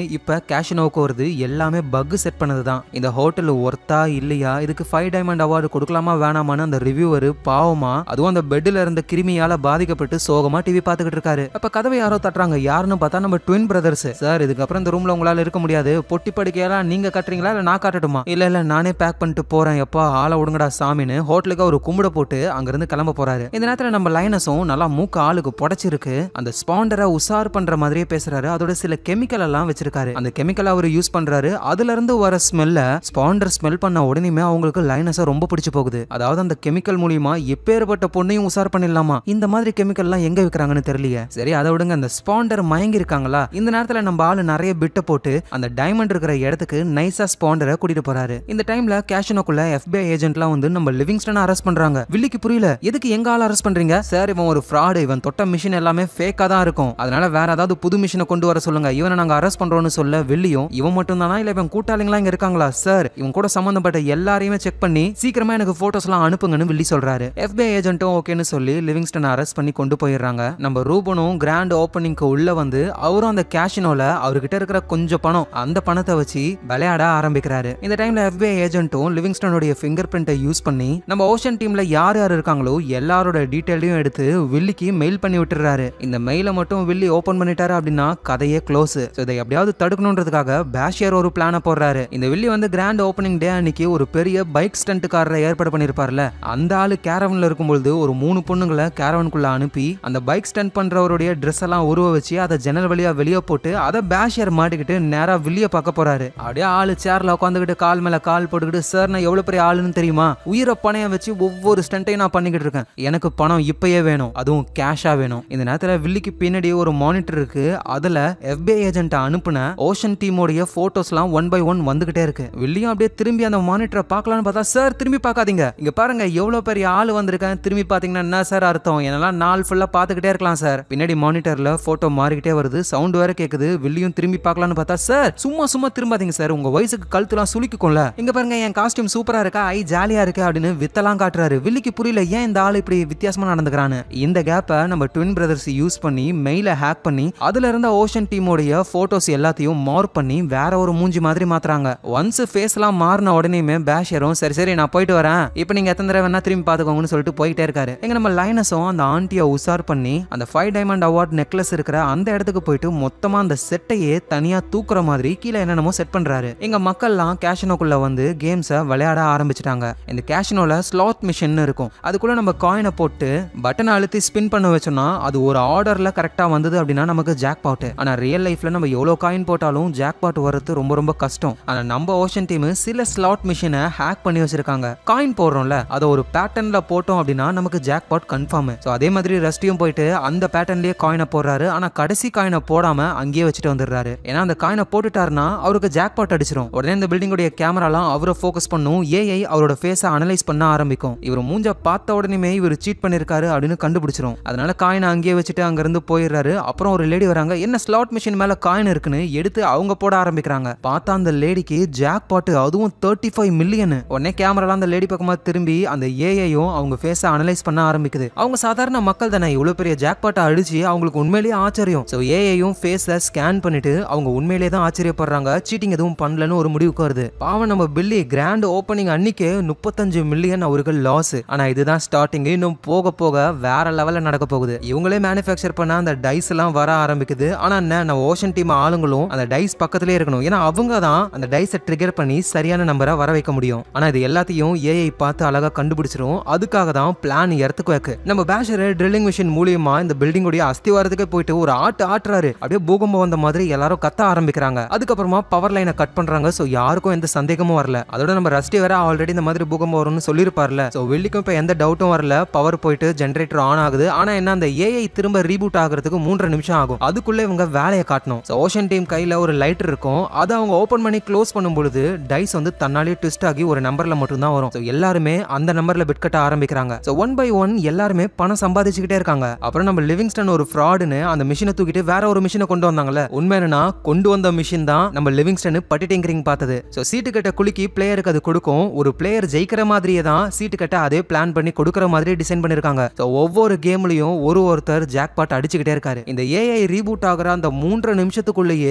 இப்ப கேஷினோவுக்கு வருது எல்லாமே பக் செட் பண்ணது தான் இந்த ஹோட்டல் ஒர்த்தா இல்லையா இதுக்கு ஃபைவ் டைமண்ட் அவார்டு கொடுக்கலாமா வேணாமான்னு அந்த ரிவ்யூவர் பாவமா அதுவும் அந்த பெட்ல இருந்த கிருமியால பாதிக்கப்பட்டு சோகமா டிவி பார்த்துக்கிட்டு இருக்காரு அப்ப கதவை யாரோ தட்டுறாங்க யாருன்னு பார்த்தா நம்ம ட்வின் பிரதர்ஸ் சார் இதுக்கப்புறம் இந்த ரூம்ல உங்களால இருக்க முடியாது பொட்டி படுக்கையெல்லாம் நீங்க கட்டுறீங்களா இல்ல நான் காட்டட்டுமா இல்ல இல்ல நானே பேக் பண்ணிட்டு போறேன் எப்பா ஆளை விடுங்கடா சாமின்னு ஹோட்டலுக்கு ஒரு கும்பிட போட்டு அங்கிருந்து கிளம்ப போறாரு இந்த நேரத்துல நம்ம லைனஸும் நல்லா மூக்கு ஆளுக்கு புடைச்சிருக்கு அந்த ஸ்பாண்டரை உசார் பண்ற மாதிரியே பேசுறாரு அதோட சில கெமிக்கல் எல்லாம் வச்சிருக்காரு அந்த கெமிக்கல் அவர் யூஸ் பண்றாரு அதுல இருந்து வர ஸ்மெல்ல ஸ்பாண்டர் ஸ்மெல் பண்ண உடனேமே அவங்களுக்கு லைனஸை ரொம்ப பிடிச்சு போகுது அதாவது அந்த கெமிக்கல் மூலியமா எப்பேற்பட்ட பொண்ணையும் உசார் பண்ணிடலாமா இந்த மாதிரி கெமிக்கல்லாம் எங்க விற்கிறாங்கன்னு தெரியலையே சரி அதை விடுங்க அந்த ஸ்பாண்டர் மயங்கி இருக்காங்களா இந்த நேரத்துல நம்ம ஆளு நிறைய பிட்ட போட்டு அந்த டைமண்ட் இருக்கிற இடத்துக்கு நைஸா ஸ்பாண்டரை கூட்டிட்டு போறாரு இந்த டைம்ல கேஷனோக்குள்ள FBI ஏஜென்ட்லாம் வந்து நம்ம லிவிங்ஸ்டனை அரெஸ்ட் பண்றாங்க வில்லிக்கு புரியல எதுக்கு எங்க ஆள் அரெஸ்ட் பண்றீங்க சார் இவன் ஒரு ஃப்ராடு இவன் தொட்ட மிஷின் எல்லாமே ஃபேக்கா தான் இருக்கும் அதனால வேற ஏதாவது புது மிஷினை கொண்டு வர சொல்லுங்க இவனை நாங்க அரெஸ்ட் பண்றோம்னு சொல்ல வில்லியும் இவன் மட்டும் தானா இல்ல இவன் கூட்டாளிங்களா இங்க இருக்காங்களா சார் இவன் கூட சம்பந்தப்பட்ட எல்லாரையுமே செக் பண்ணி சீக்கிரமா எனக்கு போட்டோஸ் எல்லாம் அனுப்புங்கன்னு வில்லி சொல்றாரு FBI ஏஜென்ட்டும் ஓகேன்னு சொல்லி லிவிங்ஸ்டன் அரெஸ்ட் பண்ணி கொண்டு போயிடுறாங்க நம்ம ரூபனும் கிராண்ட் ஓப்பனிங்க்கு உள்ள வந்து அவரும் அந்த கேஷினோல அவர்கிட்ட இருக்கிற கொஞ்சம் பணம் அந்த பணத்தை வச்சு விளையாட ஆரம்பிக்கிறாரு இந்த டைம்ல FBI ஏஜென்ட்டும் லிவிங்ஸ்டனுடைய ஃபிங்கர் பிரிண்ட்டை யூஸ் பண்ணி நம்ம ஓஷன் டீம்ல யார் யார் இருக்காங்களோ எல்லாரோட டீட்டெயிலையும் எடுத்து வில்லிக்கு மெயில் பண்ணி விட்டுறாரு இந்த மெயிலை மட்டும் வில்லி ஓபன் பண்ணிட்டாரு அப்படின்னா கதையே க்ளோஸ் இதை எப்படியாவது தடுக்கணுன்றதுக்காக பேஷியர் ஒரு பிளானை போடுறாரு இந்த வில்லி வந்து கிராண்ட் ஓப்பனிங் டே அன்னைக்கு ஒரு பெரிய பைக் ஸ்டண்ட்டுக்காரரை ஏற்பாடு பண்ணிருப்பார்ல அந்த ஆளு கேரவன்ல இருக்கும்பொழுது ஒரு மூணு பொண்ணுங்களை கேரவனுக்குள்ள அனுப்பி அந்த பைக் ஸ்டண்ட் பண்றவருடைய ட்ரெஸ் எல்லாம் உருவ வச்சு அதை ஜன்னல் வழியா வெளியே போட்டு அதை பேஷியர் மாட்டிக்கிட்டு நேரா வில்லிய பார்க்க போறாரு அப்படியே ஆளு சேர்ல உட்காந்துக்கிட்டு கால் மேல கால் போட்டுக்கிட்டு சார் நான் எவ்வளவு பெரிய ஆளுன்னு தெரியுமா உயிரை பணைய வச்சு ஒவ்வொரு ஸ்டண்ட்டையும் நான் பண்ணிக்கிட்டு இருக்கேன் எனக்கு பணம் இப்பயே வேணும் அதுவும் கேஷா வேணும் இந்த நேரத்துல வில்லிக்கு பின்னாடி ஒரு மானிட்டர் இருக்கு அதுல FBI ஏஜென்ட் அனுப்புன ஓஷன் டீமோடைய போட்டோஸ்லாம் ஒன் பை ஒன் வந்துகிட்டே இருக்கு வில்லியும் அப்படியே திரும்பி அந்த மானிட்டரை பார்க்கலாம்னு பார்த்தா சார் திரும்பி பார்க்காதீங்க இங்க பாருங்க எவ்வளவு பெரிய ஆள் வந்திருக்கேன் திரும்பி பாத்தீங்கன்னா என்ன சார் அர்த்தம் என்னெல்லாம் நாள் ஃபுல்லா பார்த்துக்கிட்டே இருக்கலாம் சார் பின்னாடி மானிட்டர்ல போட்டோ மாறிக்கிட்டே வருது சவுண்ட் வேற கேக்குது வில்லியும் திரும்பி பார்க்கலாம்னு பார்த்தா சார் சும்மா சும்மா திரும்பாதீங்க சார் உங்க வயசுக்கு கழுத்துலாம் சுளிக்கும்ல இங்க பாருங்க என் காஸ்டியூம் சூப்பரா இருக்கா ஐ ஜாலியா இருக்கு அப்படின்னு வித்தெல்லாம் காட்டுறாரு வில்லிக்கு புரியல ஏன் இந்த ஆள் இப்படி வித்தியாசமா நடந்துக்கிறான்னு இந்த கேப்பை நம்ம ட்வின் பிரதர்ஸ் யூஸ் பண்ணி மெயில ஹேக் பண்ணி அதுல இருந்த ஓஷன் டீமோடைய போட்டோஸ் எல்லாத்தையும் மார்க் பண்ணி வேற ஒரு மூஞ்சி மாதிரி மாத்துறாங்க ஒன்ஸ் ஃபேஸ் எல்லாம் மாறின உடனேயுமே பேஷரும் சரி சரி நான் போயிட்டு வரேன் இப்போ நீங்க எத்தனை தடவை வேணா திரும்பி பாத்துக்கோங்கன்னு சொல்லிட்டு போயிட்டே இருக்காரு எங்க நம்ம லைனஸும் அந்த ஆண்டியை உசார் பண்ணி அந்த ஃபைவ் டைமண்ட் அவார்ட் நெக்லஸ் இருக்கிற அந்த இடத்துக்கு போயிட்டு மொத்தமா அந்த செட்டையே தனியா தூக்குற மாதிரி கீழே என்னென்னமோ செட் பண்றாரு எங்க மக்கள்லாம் கேஷினோக்குள்ள வந்து கேம்ஸை விளையாட ஆரம்பிச்சிட்டாங்க இந்த கேஷினோல ஸ்லாட் மிஷின் இருக்கும் அதுக்குள்ள நம்ம காயினை போட்டு பட்டனை அழுத்தி ஸ்பின் பண்ண வச்சோம்னா அது ஒரு ஆர்டர்ல கரெக்டா வந்தது அப்படின்னா நமக்கு ஜாக் பாட் ஆனா ரியல் லைஃப்ல நம்ம எவ்வளவு காயின் போட்டாலும் ஜாக் பாட் வர்றது ரொம்ப ரொம்ப கஷ்டம் ஆனா நம்ம ஓஷன் டீம் சில ஸ்லாட் மிஷினை ஹேக் பண்ணி வச்சிருக்காங்க காயின் போடுறோம்ல அதை ஒரு பேட்டர்ன்ல போட்டோம் அப்படின்னா நமக்கு ஜாக் பாட் கன்ஃபார்ம் ஸோ அதே மாதிரி ரெஸ்டியும் போயிட்டு அந்த பேட்டர்ன்லயே காயினை போடுறாரு ஆனா கடைசி காயினை போடாம அங்கேயே வச்சுட்டு வந்துடுறாரு ஏன்னா அந்த காயினை போட்டுட்டாருன்னா அவருக்கு ஜாக் பாட் அடிச்சிரும் உடனே இந்த பில்டிங்குடைய கேமராலாம் அவரை ஃபோக்கஸ் பண்ணும் ஏஐ அவரோட ஃபேஸை அனலைஸ் பண்ண ஆரம்பிக்கும் இவர் மூஞ்ச பார்த்த உடனே இவர் சீட் பண்ணிருக்காரு அப்படின்னு கண்டுபிடிச்சிரும் அதனால காயினை அங்கேயே வச்சுட்டு அங்கிருந்து போயிடுறாரு அப்புறம் ஒரு லேடி வராங்க என்ன ஸ்லாட் மிஷின் மேல காயின் இருக்குன்னு எடுத்து அவங்க போட ஆரம்பிக்கிறாங்க பார்த்தா அந்த லேடிக்கு ஜாக் பாட்டு அதுவும் தேர்ட்டி ஃபைவ் மில்லியன் உடனே கேமராலாம் அந்த லேடி பக்கமா திரும்பி அந்த ஏஐயும் அவங்க ஃபேஸை அனலைஸ் பண்ண ஆரம்பிக்குது அவங்க சாதாரண மக்கள் தானே இவ்வளவு பெரிய ஜாக் பாட்டை அடிச்சு அவங்களுக்கு உண்மையிலேயே ஆச்சரியம் ஸோ ஏஐயும் ஃபேஸை ஸ்கேன் பண்ணிட்டு அவங்க உண்மையிலேயே தான் ஆச்சரியப்படுறாங்க சீட்டிங் எதுவும் பண்ணலன்னு ஒரு முடிவுக்கு வருது பாவம் நம்ம பில்லி கிராண்ட் ஓப்பனிங் அன்னைக்கே முப்பத்தஞ்சு மில்லியன் அவருக்கு லாஸ் ஆனா இதுதான் ஸ்டார்டிங் இன்னும் போக போக வேற லெவல்ல நடக்க போகுது இவங்களே மேனுஃபேக்சர் பண்ண அந்த டைஸ் எல்லாம் வர ஆரம்பிக்குது ஆனா என்ன நம்ம ஓஷன் டீம் ஆளுங்களும் அந்த டைஸ் பக்கத்திலே இருக்கணும் ஏன்னா அவங்க தான் அந்த டைஸை ட்ரிகர் பண்ணி சரியான நம்பரை வர வைக்க முடியும் ஆனா இது எல்லாத்தையும் ஏஐ பார்த்து அழகா கண்டுபிடிச்சிரும் அதுக்காக தான் பிளான் எர்த்துக்கு வைக்கு நம்ம பேஷர் ட்ரில்லிங் மிஷின் மூலியமா இந்த பில்டிங்குடைய அஸ்திவாரத்துக்கே போயிட்டு ஒரு ஆட்டு ஆட்டுறாரு அப்படியே பூகம்பம் வந்த மாதிரி எல்லாரும் கத்த ஆரம்பிக்கிறாங்க அதுக்கப்புறமா பவர் லைனை கட் பண்றாங்க சோ யாருக்கும் எந்த சந்தேகமும் வரல அதோட நம்ம ரஸ்டி வேற ஆல்ரெடி இந்த மாதிரி பூகம்பம் வரும்னு சொல்லியிருப்பார்ல சோ வெள்ளிக்கும் இப்ப எந்த டவுட்டும் வரல பவர் போயிட்டு ஜென்ரேட்டர் ஆன் ஆகுது ஆனா என்ன அந்த ஏஐ திரும்ப ரீபூட் ஆகுறதுக்கு மூன்றரை நிமிஷம் ஆகும் அதுக்குள்ள இவங்க வேலையை காட்டணும் ஸோ ஓஷன் டீம் கையில ஒரு லைட்டர் இருக்கும் அதை அவங்க ஓபன் பண்ணி க்ளோஸ் பண்ணும் பொழுது டைஸ் வந்து தன்னாலே ட்விஸ்ட் ஆகி ஒரு நம்பர்ல மட்டும் தான் வரும் ஸோ எல்லாருமே அந்த நம்பர்ல பிட் கட்ட ஆரம்பிக்கிறாங்க ஸோ ஒன் பை ஒன் எல்லாருமே பணம் சம்பாதிச்சுக்கிட்டே இருக்காங்க அப்புறம் நம்ம லிவிங்ஸ்டன் ஒரு ஃப்ராடுன்னு அந்த மிஷினை தூக்கிட்டு வேற ஒரு மிஷினை கொண்டு வந்தாங்கல்ல உண்மை என்னன்னா கொண்டு வந்த மிஷின் தான் நம்ம லிவிங்ஸ்டன் பட்டி டிங்கரிங் பார்த்தது ஸோ சீட்டு கட்ட குலுக்கி பிளேயருக்கு அது கொடுக்கும் ஒரு பிளேயர் ஜெயிக்கிற மாதிரியே தான் சீட்டு கட்ட அதே பிளான் பண்ணி கொடுக்குற மாதிரி டிசைன் பண்ணிருக்காங்க ஸோ ஒவ்வொரு கேம்லயும் ஒரு ஒருத்தர் ஜாக் பாட் அடிச்சுக்கிட்டே இருக்காரு இந்த ஏஐ ரீபூட் ஆகுற அந்த மூன்று நிமிஷத்துக்குள்ளேயே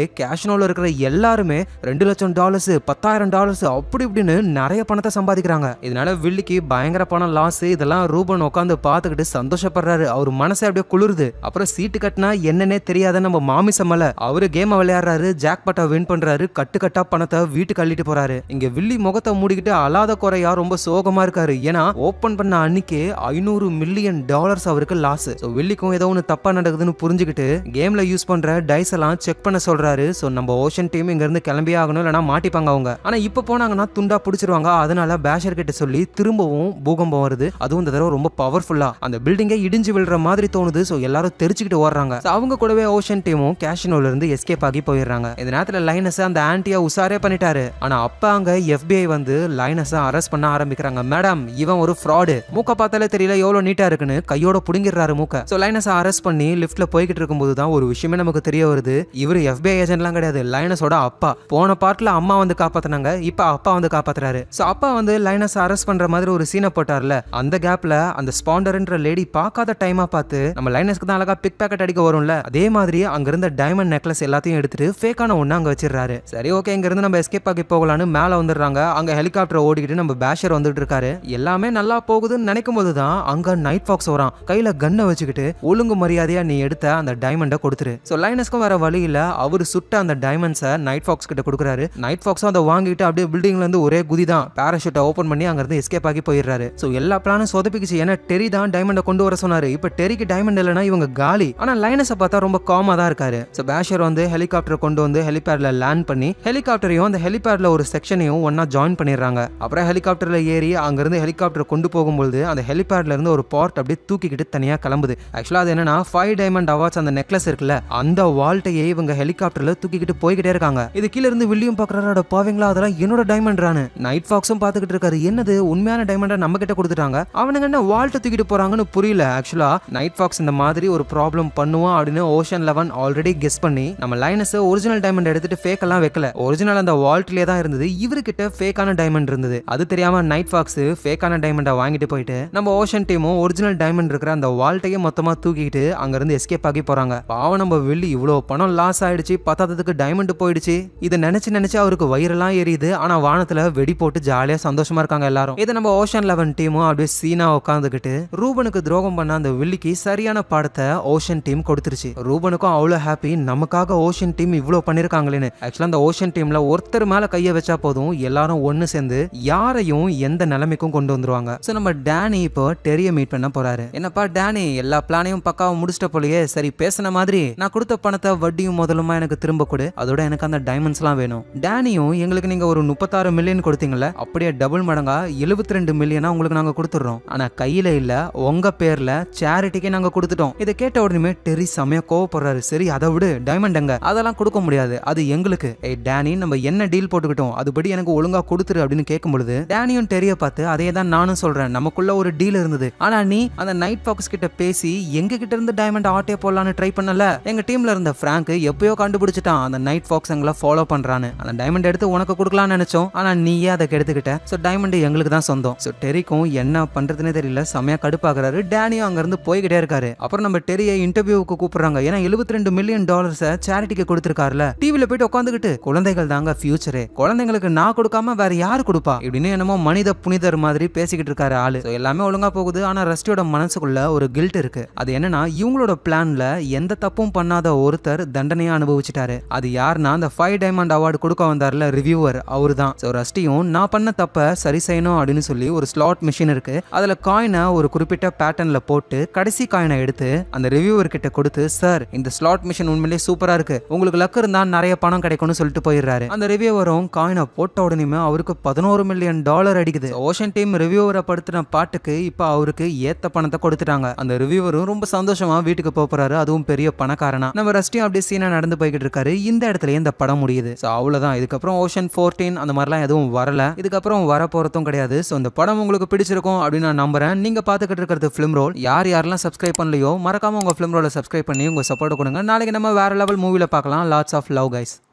கேஷ்னோல இருக்கிற எல்லாருமே ரெண்டு லட்சம் டாலர்ஸ் பத்தாயிரம் டாலர்ஸ் அப்படி இப்படின்னு நிறைய பணத்தை சம்பாதிக்கிறாங்க இதனால வில்லிக்கு பயங்கர பணம் லாஸ் இதெல்லாம் ரூபன் உட்காந்து பார்த்துக்கிட்டு சந்தோஷப்படுறாரு அவர் மனசே அப்படியே குளிருது அப்புறம் சீட்டு கட்டினா என்னன்னே தெரியாத நம்ம மாமி சம்மல அவரு கேம் விளையாடுறாரு ஜாக் பட்டா வின் பண்றாரு கட்டு கட்டா பணத்தை வீட்டுக்கு அள்ளிட்டு போறாரு இங்க வில்லி முகத்தை மூடிக்கிட்டு அலாத குறையா ரொம்ப சோகமா இருக்காரு ஏன்னா ஓபன் பண்ண அன்னைக்கே ஐநூறு மில்லியன் டாலர்ஸ் அவருக்கு லாஸ் ஸோ வில்லிக்கும் ஏதோ ஒன்று தப்பா நடக்குதுன்னு புரிஞ்சுக்கிட்டு கேம்ல யூஸ் பண்ற டைஸ் எல்லாம் செக் பண்ண சொல்றாரு ஸோ நம்ம ஓஷன் டீம் இங்க இருந்து கிளம்பியே ஆகணும் இல்லைன்னா மாட்டிப்பாங்க அவங்க ஆனா இப்போ போனாங்கன்னா துண்டா பிடிச்சிருவாங்க அதனால பேஷர் கிட்ட சொல்லி திரும்பவும் பூகம்பம் வருது அதுவும் இந்த தடவை ரொம்ப பவர்ஃபுல்லா அந்த பில்டிங்கே இடிஞ்சு விழுற மாதிரி தோணுது ஸோ எல்லாரும் தெரிச்சுக்கிட்டு ஓடுறாங்க So அவங்க கூடவே ஓஷன் டீமும் கேஷினோல இருந்து எஸ்கேப் ஆகி போயிடுறாங்க இந்த நேரத்தில் லைனஸ் அந்த ஆன்டியா உசாரே பண்ணிட்டாரு ஆனா அப்ப அங்க எஃபிஐ வந்து லைனஸை அரெஸ்ட் பண்ண ஆரம்பிக்கிறாங்க மேடம் இவன் ஒரு ஃப்ராடு மூக்க பார்த்தாலே தெரியல எவ்வளவு நீட்டா இருக்குன்னு கையோட புடுங்கிடுறாரு மூக்க ஸோ லைனஸை அரெஸ்ட் பண்ணி லிஃப்ட்ல போய்கிட்டு இருக்கும்போது தான் ஒரு விஷயமே நமக்கு தெரிய வருது இவர் எஃபிஐ ஏஜென்ட்லாம் கிடையாது லைனஸோட அப்பா போன பார்ட்ல அம்மா வந்து காப்பாத்தினாங்க இப்ப அப்பா வந்து காப்பாத்துறாரு ஸோ அப்பா வந்து லைனஸ் அரெஸ்ட் பண்ற மாதிரி ஒரு சீனை போட்டார்ல அந்த கேப்ல அந்த ஸ்பாண்டர்ன்ற லேடி பார்க்காத டைமா பார்த்து நம்ம லைனஸ்க்கு தான் அழகா பிக் பேக்கெட் அடிக்க வரும்ல அதே மாதிரி அங்க இருந்த டைமண்ட் நெக்லஸ் எல்லாத்தையும் எடுத்துட்டு ஃபேக்கான ஒண்ணு அங்க வச்சிடுறாரு சரி ஓகே இங்க இருந்து நம்ம எஸ்கேப் ஆகி போகலான்னு மேல வந்துடுறாங்க அங்க ஹெலிகாப்டர் ஓடிக்கிட்டு நம்ம பேஷர் வந்துட்டு இருக்காரு எல்லாமே நல்லா போகுதுன்னு நினைக்கும் போது தான் அங்க நைட் ஃபாக்ஸ் வரான் கையில கன்னை வச்சுக்கிட்டு ஒழுங்கு மரியாதையா நீ எடுத்த அந்த டைமண்டை கொடுத்துரு ஸோ லைனஸ்க்கும் வேற வழி இல்ல அவர் சுட்ட அந்த டைமண்ட்ஸை நைட் ஃபாக்ஸ் கிட்ட கொடுக்குறாரு நைட் ஃபாக்ஸும் அதை வாங்கிட்டு அப்படியே பில்டிங்ல இருந்து ஒரே குதி தான் பேராஷூட்டை ஓப்பன் பண்ணி அங்க இருந்து எஸ்கேப் ஆகி போயிடுறாரு ஸோ எல்லா பிளானும் சொதப்பிக்குச்சு ஏன்னா டெரி தான் டைமண்டை கொண்டு வர சொன்னாரு இப்போ டெரிக்கு டைமண்ட் இல்லைன்னா இவங்க காலி ஆனா லைனஸை பார்த்தா ரொம்ப காமா தான் இருக்காரு ஸோ பேஷர் வந்து ஹெலிகாப்டர் கொண்டு வந்து ஹெலிபேட்ல லேண்ட் பண்ணி ஹெலிகாப்டரையும் அந்த ஹெலிபேட்ல ஒரு செக்ஷனையும் ஒன்னா ஜாயின் பண்ணிடுறாங்க அப்புறம் ஹெலிகாப்டர்ல ஏறி அங்கிருந்து ஹெலிகாப்டர் கொண்டு போகும்போது அந்த ஹெலிபேட்ல இருந்து ஒரு பார்ட் அப்படியே தூக்கிக்கிட்டு தனியா கிளம்புது ஆக்சுவலா அது என்னன்னா ஃபைவ் டைமண்ட் அவார்ட்ஸ் அந்த நெக்லஸ் இருக்குல்ல அந்த வால்ட்டையே இவங்க ஹெலிகாப்டர்ல தூக்கிக்கிட்டு போய்கிட்டே இருக்காங்க இது கீழ இருந்து வில்லியம் பாக்குறாரு பாவீங்களா அதெல்லாம் என்னோட டைமண்ட்ரானு நைட் ஃபாக்ஸும் பாத்துக்கிட்டு இருக்காரு என்னது உண்மையான டைமண்டை நம்ம கிட்ட கொடுத்துட்டாங்க அவனுங்க என்ன வால்ட்டை தூக்கிட்டு போறாங்கன்னு புரியல ஆக்சுவலா நைட் ஃபாக்ஸ் இந்த மாதிரி ஒரு ப்ராப்ளம் பண்ணுவான் அப்படின்னு ஓஷன் லெவன் ஆல்ரெடி கெஸ் பண்ணி நம்ம லைனஸ் ஒரிஜினல் டைமண்ட் எடுத்துட்டு ஃபேக் எல்லாம் வைக்கல ஒரிஜினல் அந்த வால்ட்லயே தான் இருந்தது இவர்கிட்ட ஃபேக்கான டைமண்ட் இருந்தது அது தெரியாம நைட் ஃபாக்ஸ் ஃபேக்கான டைமண்டை வாங்கிட்டு போயிட்டு நம்ம ஓஷன் டீமும் ஒரிஜினல் டைமண்ட் இருக்கிற அந்த வால்ட்டையே மொத்தமா தூக்கிட்டு அங்க இருந்து எஸ்கேப் ஆகி போறாங்க பாவம் நம்ம வெள்ளி இவ்வளவு பணம் லாஸ் ஆயிடுச்சு பத்தாததுக்கு டைமண்ட் போயிடுச்சு இதை நினைச்சு நினைச்சு அவருக்கு வயிறெல்லாம் எரியுது ஆனா வானத்துல வெடி போட்டு ஜாலியா சந்தோஷமா இருக்காங்க எல்லாரும் இதை நம்ம ஓஷன் லெவன் டீமும் அப்படியே சீனா உட்காந்துக்கிட்டு ரூபனுக்கு துரோகம் பண்ண அந்த வில்லிக்கு சரியான பாடத்தை ஓஷன் டீம் கொடுத்துருச்சு ரூபனுக்கும் அவ்வளோ ஹாப்பி நமக்காக ஓஷன் டீம் இவ்வளோ பண்ணிருக்காங்களேன்னு ஆக்சுவலாக அந்த ஓஷன் டீம்ல ஒருத்தர் மேல கையை வச்சா போதும் எல்லாரும் ஒன்று சேர்ந்து யாரையும் எந்த நிலைமைக்கும் கொண்டு வந்துருவாங்க ஸோ நம்ம டேனி இப்போ டெரிய மீட் பண்ண போறாரு என்னப்பா டேனி எல்லா பிளானையும் பக்காவா முடிச்சிட்ட போலயே சரி பேசின மாதிரி நான் கொடுத்த பணத்தை வட்டியும் முதலுமா எனக்கு திரும்ப கொடு அதோட எனக்கு அந்த டைமண்ட்ஸ்லாம் வேணும் டேனியும் எங்களுக்கு நீங்க ஒரு முப்பத்தாறு மில்லியன் கொடுத்தீங்கல்ல அப்படியே டபுள் மடங்கா எழுபத்தி ரெண்டு மில்லியனா உங்களுக்கு நாங்க கொடுத்துட்றோம் ஆனா கையில இல்ல உங்க பேர்ல சேரிட்டிக்கு நாங்க கொடுத்துட்டோம் இதை கேட்ட உடனே டெரி செமையா கோவப்படுறாரு சரி அதை விடு டைமண்ட் எங்க அதெல்லாம் கொடுக்க முடியாது அது எங்களுக்கு ஏய் டேனி நம்ம என்ன டீல் போட்டுக்கிட்டோம் அதுபடி எனக்கு ஒழுங்கா கொடுத்துரு அப்படின்னு கேட்கும் பொழுது டேனியும் டெரிய பார்த்து அதே தான் நானும் சொல்றேன் நமக்குள்ள ஒரு டீல் இருந்தது ஆனா நீ அந்த நைட் பாக்ஸ் கிட்ட பேசி எங்க கிட்ட இருந்து டைமண்ட் ஆட்டே போடலான்னு ட்ரை பண்ணல எங்க டீம்ல இருந்த பிராங்க் எப்பயோ கண்டுபிடிச்சிட்டான் அந்த நைட் ஃபாக்ஸ் எங்களை ஃபாலோ பண்றான்னு அந்த டைமண்ட் எடுத்து உனக்கு கொடுக்கலாம்னு நினைச்சோம் ஆனா நீயே அதை கெடுத்துக்கிட்ட ஸோ டைமண்ட் எங்களுக்கு தான் சொந்தம் ஸோ டெரிக்கும் என்ன பண்றதுனே தெரியல செமையா கடுப்பாக்குறாரு டேனியும் அங்க இருந்து போய்கிட்டே இருக்காரு அப்புறம் நம்ம டெரியை இன்டர்வியூக்கு கூப்பிடுறாங்க ஏன்னா எழுபத்தி ரெண்டு மில்லியன் டாலர்ஸை சேரிட்டிக்கு கொடுத்துருக்காருல டிவில போயிட்டு உட்காந்துக்கிட்டு குழந்தைகள் தாங்க ஃபியூச்சரு குழந்தைங்களுக்கு நான் கொடுக்காம வேற யாரு கொடுப்பா இப்படின்னு என்னமோ மனித புனிதர் மாதிரி பேசிக்கிட்டு இருக்காரு ஆளு So எல்லாமே ஒழுங்கா போகுது ஆனா ரஸ்டியோட மனசுக்குள்ள ஒரு கில்ட் இருக்கு அது என்னன்னா இவங்களோட பிளான்ல எந்த தப்பும் பண்ணாத ஒருத்தர் தண்டனையா அனுபவிச்சிட்டாரு அது யாருன்னா அந்த ஃபைவ் டைமண்ட் அவார்டு கொடுக்க வந்தார்ல ரிவ்யூவர் அவரு தான் ஸோ ரஸ்டியும் நான் பண்ண தப்ப சரி செய்யணும் அப்படின்னு சொல்லி ஒரு ஸ்லாட் மிஷின் இருக்கு அதுல காயினை ஒரு குறிப்பிட்ட பேட்டர்ன்ல போட்டு கடைசி காயினை எடுத்து அந்த ரிவ்யூவர் கிட்ட கொடுத்து சார் இந்த ஸ்லாட் மிஷின் உண்மையிலேயே சூப்பரா இருக்கு உங்களுக்கு லக் இருந்தா நிறைய பணம் கிடைக்கும்னு சொல்லிட்டு போயிடுறாரு அந்த ரிவ்யூவரும் காயினை போட்ட உடனே அவருக்கு பதினோரு மில்லியன் டாலர் அடிக்குது ஓஷன் டீம் ரிவ்யூவரை படுத்தின பாட்டுக்கு இப்போ அவருக்கு ஏத்த பணத்தை கொடுத்துட்டாங்க அந்த ரிவ்யூவரும் ரொம்ப சந்தோஷமா வீட்டுக்கு போப் போறாரு அதுவும் பெரிய பணக்காரனா நம்ம ரஸ்டியும் அப்படியே சீனா நடந்து போய்கிட்டு இருக்காரு இந்த இடத்துல இந்த படம் முடியுது ஸோ அவ்வளவுதான் இதுக்கப்புறம் ஓஷன் ஃபோர்டீன் அந்த மாதிரிலாம் எதுவும் வரல இதுக்கப்புறம் வர போறதும் கிடையாது ஸோ இந்த படம் உங்களுக்கு பிடிச்சிருக்கும் அப்படின்னு நான் நம்புறேன் நீங்க பார்த்துக்கிட்டு இருக்கிறது ஃபிலிம் ரோல் யார் யாரெல்லாம் சப்ஸ்கிரைப் பண்ணலையோ மறக்காம உங்க ஃபிலிம் ரோலை சப்ஸ்கிரைப் பண்ணி உங்க சப்போர்ட் கொடுங்க நாளைக்கு நம்ம வேற லெவல் மூவில பார்க்கலாம் லாட்ஸ் ஆஃப் லவ் கைஸ்